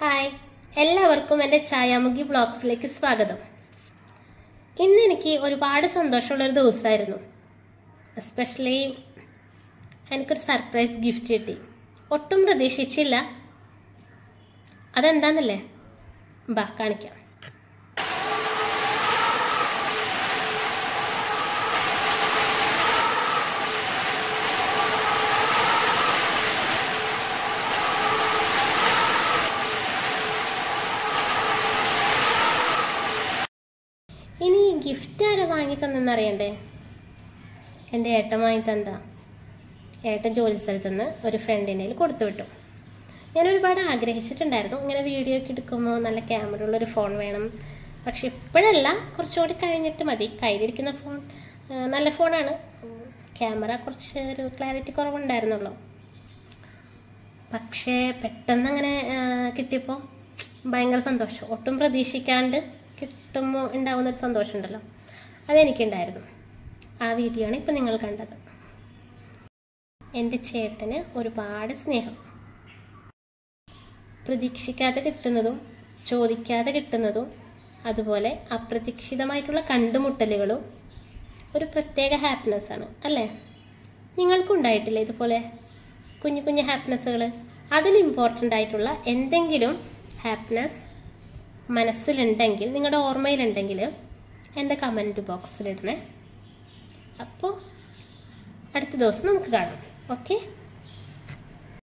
hi എല്ലാവർക്കും എൻ്റെ ഛായാമുഖി ബ്ലോഗ്സിലേക്ക് സ്വാഗതം ഇന്ന് എനിക്ക് ഒരുപാട് സന്തോഷമുള്ളൊരു ദിവസമായിരുന്നു എസ്പെഷ്യലി എനിക്കൊരു സർപ്രൈസ് ഗിഫ്റ്റ് കിട്ടി ഒട്ടും പ്രതീക്ഷിച്ചില്ല അതെന്താന്നല്ലേ ബാ കാണിക്കാം ഇനി ഗിഫ്റ്റ് ആരാ വാങ്ങി തന്നെന്ന് അറിയണ്ടേ എൻ്റെ ഏട്ടൻ വാങ്ങി തന്നതാ ഏട്ടൻ ജോലി സ്ഥലത്ത് നിന്ന് ഒരു ഫ്രണ്ടിൻ്റെ കൊടുത്തു വിട്ടു ഞാൻ ഒരുപാട് ആഗ്രഹിച്ചിട്ടുണ്ടായിരുന്നു ഇങ്ങനെ വീഡിയോ ഒക്കെ എടുക്കുമ്പോൾ നല്ല ക്യാമറ ഉള്ളൊരു ഫോൺ വേണം പക്ഷെ ഇപ്പോഴല്ല കുറച്ചുകൂടി കഴിഞ്ഞിട്ട് മതി കയ്യിലിരിക്കുന്ന ഫോൺ ആ, നല്ല ഫോണാണ് ക്യാമറ കുറച്ച് ഒരു ക്ലാരിറ്റി കുറവുണ്ടായിരുന്നുള്ളൂ പക്ഷേ പെട്ടെന്ന് അങ്ങനെ കിട്ടിയപ്പോൾ ഭയങ്കര സന്തോഷം ഒട്ടും പ്രതീക്ഷിക്കാണ്ട് കിട്ടുമ്പോൾ ഉണ്ടാവുന്നൊരു സന്തോഷം ഉണ്ടല്ലോ അതെനിക്കുണ്ടായിരുന്നു ആ വീഡിയോ ആണ് ഇപ്പം നിങ്ങൾ കണ്ടത് എൻ്റെ ചേട്ടന് ഒരുപാട് സ്നേഹം പ്രതീക്ഷിക്കാതെ കിട്ടുന്നതും ചോദിക്കാതെ കിട്ടുന്നതും അതുപോലെ അപ്രതീക്ഷിതമായിട്ടുള്ള കണ്ടുമുട്ടലുകളും ഒരു പ്രത്യേക ഹാപ്പിനെസ് ആണ് അല്ലേ നിങ്ങൾക്കും ഉണ്ടായിട്ടില്ലേ ഇതുപോലെ കുഞ്ഞു കുഞ്ഞു ഹാപ്പിനെസ്സുകൾ അതിൽ ഇമ്പോർട്ടൻ്റ് ആയിട്ടുള്ള എന്തെങ്കിലും ഹാപ്പിനെസ് മനസ്സിലുണ്ടെങ്കിൽ നിങ്ങളുടെ ഓർമ്മയിലുണ്ടെങ്കിൽ എൻ്റെ കമൻറ്റ് ബോക്സിലിടണേ അപ്പോൾ അടുത്ത ദിവസം നമുക്ക് കാണാം ഓക്കെ